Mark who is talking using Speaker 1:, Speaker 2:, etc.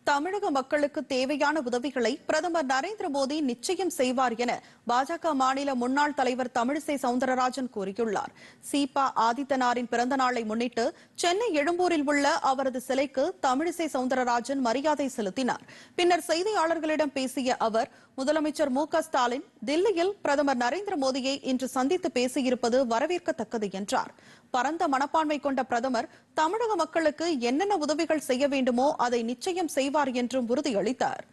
Speaker 1: தமிழக மக்களுக்கு தேவையான உதவிகளை பிரதமர் நரேந்திர மோடி நிச்சயம் செய்வார் என பாஜக மாநில முன்னாள் தலைவர் தமிழிசை சவுந்தரராஜன் கூறியுள்ளார் சீபா ஆதித்தனாரின் பிறந்த நாளை முன்னிட்டு சென்னை எழும்பூரில் உள்ள அவரது சிலைக்கு தமிழிசை சவுந்தரராஜன் மரியாதை செலுத்தினார் பின்னர் செய்தியாளர்களிடம் பேசிய அவர் முதலமைச்சர் மு க ஸ்டாலின் தில்லியில் பிரதமர் நரேந்திர மோடியை இன்று சந்தித்து பேசியிருப்பது வரவேற்கத்தக்கது என்றார் பரந்த மனப்பான்மை கொண்ட பிரதமர் தமிழக மக்களுக்கு என்னென்ன உதவிகள் செய்ய வேண்டுமோ அதை நிச்சயம் செய்வார் என்றும் உறுதியளித்தார்